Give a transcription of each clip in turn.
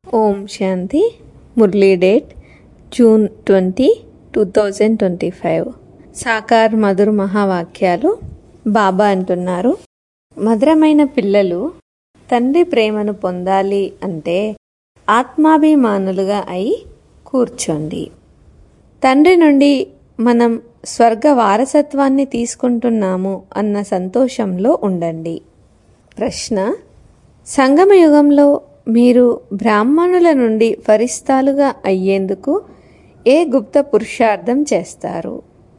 ఓం Shanti Murli date June twenty two thousand twenty five సాకార్ మధుర్ మహావాక్యాలు బాబా అంటున్నారు మధురమైన పిల్లలు తండ్రి ప్రేమను పొందాలి అంటే ఆత్మాభిమానులుగా అయి కూర్చోండి తండ్రి నుండి మనం స్వర్గ వారసత్వాన్ని తీసుకుంటున్నాము అన్న సంతోషంలో ఉండండి ప్రశ్న సంగమయుగంలో మీరు బ్రాహ్మణుల నుండి ఫరిస్తాలుగా అయ్యేందుకు ఏ గుప్త పురుషార్థం చేస్తారు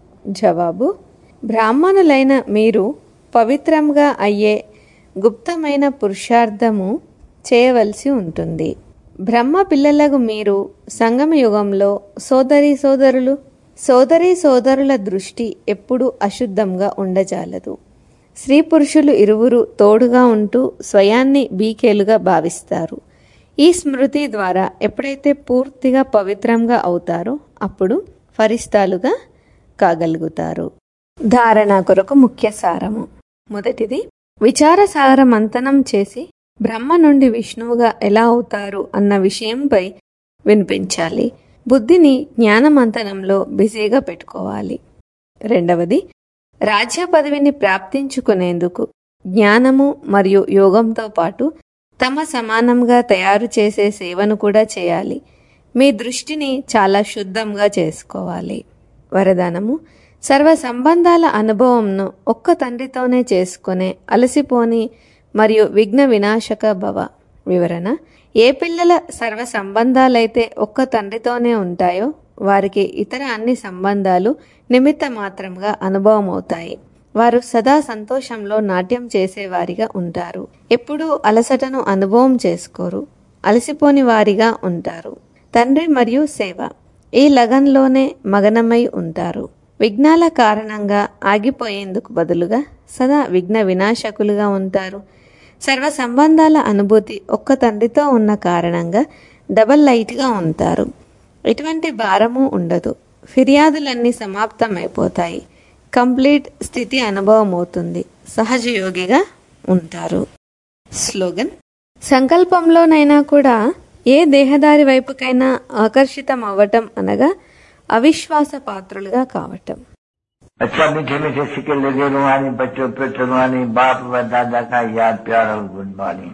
జవాబు బ్రాహ్మణులైన మీరు పవిత్రంగా అయ్యే గుప్తమైన పురుషార్థము చేయవలసి ఉంటుంది బ్రహ్మ పిల్లలకు మీరు సంగమ యుగంలో సోదరి సోదరులు సోదరి సోదరుల దృష్టి ఎప్పుడూ అశుద్ధంగా ఉండజాలదు స్త్రీ పురుషులు ఇరువురు తోడుగా ఉంటూ స్వయాన్ని బీకేలుగా భావిస్తారు ఈ స్మృతి ద్వారా ఎప్పుడైతే పూర్తిగా పవిత్రంగా అవుతారో అప్పుడు ఫరిస్తాలుగా కాగలుగుతారు ధారణ కొరకు ముఖ్య సారము మొదటిది విచారసాగర మంతనం చేసి బ్రహ్మ నుండి విష్ణువుగా ఎలా అవుతారు అన్న విషయంపై వినిపించాలి బుద్ధిని జ్ఞానమంతనంలో బిజీగా పెట్టుకోవాలి రెండవది రాజ్య పదవిని ప్రాప్తించుకునేందుకు జ్ఞానము మరియు యోగంతో పాటు తమ సమానంగా తయారు చేసే సేవను కూడా చేయాలి మీ దృష్టిని చాలా శుద్ధంగా చేసుకోవాలి వరదానము సర్వ సంబంధాల అనుభవంను ఒక్క తండ్రితోనే చేసుకునే అలసిపోని మరియు విఘ్న వినాశక భవ వివరణ ఏ పిల్లల సర్వ సంబంధాలైతే ఒక్క తండ్రితోనే ఉంటాయో వారికి ఇతర అన్ని సంబంధాలు నిమిత్త మాత్రంగా అనుభవం అవుతాయి వారు సదా సంతోషంలో నాట్యం చేసేవారిగా ఉంటారు ఎప్పుడూ అలసటను అనుభవం చేసుకోరు అలసిపోని వారిగా ఉంటారు తండ్రి మరియు సేవ ఈ లగన్లోనే మగనమై ఉంటారు విఘ్నాల కారణంగా ఆగిపోయేందుకు బదులుగా సదా విఘ్న వినాశకులుగా ఉంటారు సర్వ సంబంధాల అనుభూతి ఒక్క తండ్రితో ఉన్న కారణంగా డబల్ లైట్గా ఉంటారు ఎటువంటి భారము ఉండదు ఫిర్యాదులన్నీ సమాప్తమైపోతాయి కంప్లీట్ స్థితి అనుభవం అవుతుంది సహజ యోగిగా ఉంటారు స్లోగన్ సంకల్పంలోనైనా కూడా ఏ దేహదారి వైపుకైనా ఆకర్షితం అవ్వటం అనగా అవిశ్వాస పాత్రులుగా కావటం अच्छा मीठे मीठे सिक्के लगे रुहानी बच्चों पे रुहानी बाप व दादा का याद प्यार और गुड मॉर्निंग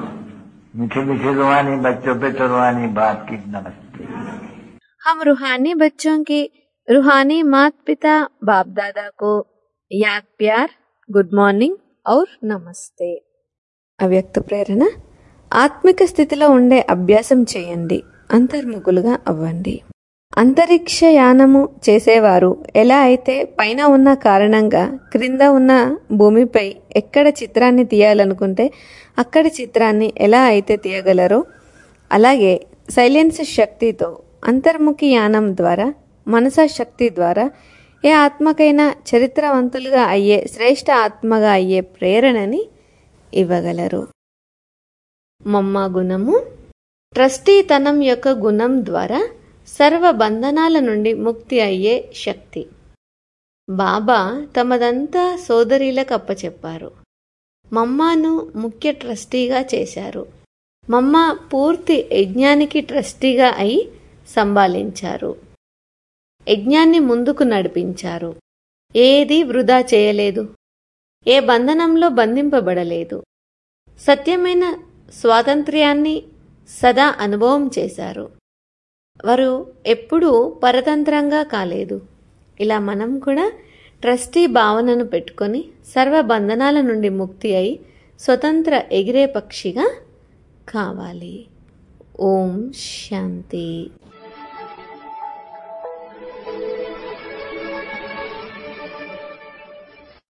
मीठे मीठे रुहानी बच्चों पे रुहानी बाप की नमस्ते हम रूहानी बच्चों की रूहानी मात पिता बाप दादा को याद प्यार గుడ్ మార్నింగ్ ఔర్ నమస్తే అవ్యక్త ప్రేరణ ఆత్మిక స్థితిలో ఉండే అభ్యాసం చేయండి అంతర్ముఖులుగా అవ్వండి అంతరిక్ష యానము చేసేవారు ఎలా అయితే పైన ఉన్న కారణంగా క్రింద ఉన్న భూమిపై ఎక్కడ చిత్రాన్ని తీయాలనుకుంటే అక్కడి చిత్రాన్ని ఎలా అయితే తీయగలరో అలాగే సైలెన్స్ శక్తితో అంతర్ముఖి యానం ద్వారా మనసా శక్తి ద్వారా ఏ ఆత్మకైనా చరిత్రవంతులుగా అయ్యే శ్రేష్ఠ ఆత్మగా అయ్యే ప్రేరణని ఇవ్వగలరు మమ్మ గుణము ట్రస్టీతనం యొక్క గుణం ద్వారా సర్వ బంధనాల నుండి ముక్తి అయ్యే శక్తి బాబా తమదంతా సోదరీలకు అప్పచెప్పారు మమ్మాను ముఖ్య ట్రస్టీగా చేశారు మమ్మ పూర్తి యజ్ఞానికి ట్రస్టీగా అయి సంభాలించారు యజ్ఞాన్ని ముందుకు నడిపించారు ఏది వృధా చేయలేదు ఏ బంధనంలో బంధింపబడలేదు సత్యమైన స్వాతంత్ర్యాన్ని సదా అనుభవం చేశారు వారు ఎప్పుడూ పరతంత్రంగా కాలేదు ఇలా మనం కూడా ట్రస్టీ భావనను పెట్టుకొని సర్వ బంధనాల నుండి ముక్తి అయి స్వతంత్ర ఎగిరే పక్షిగా కావాలి ఓం శాంతి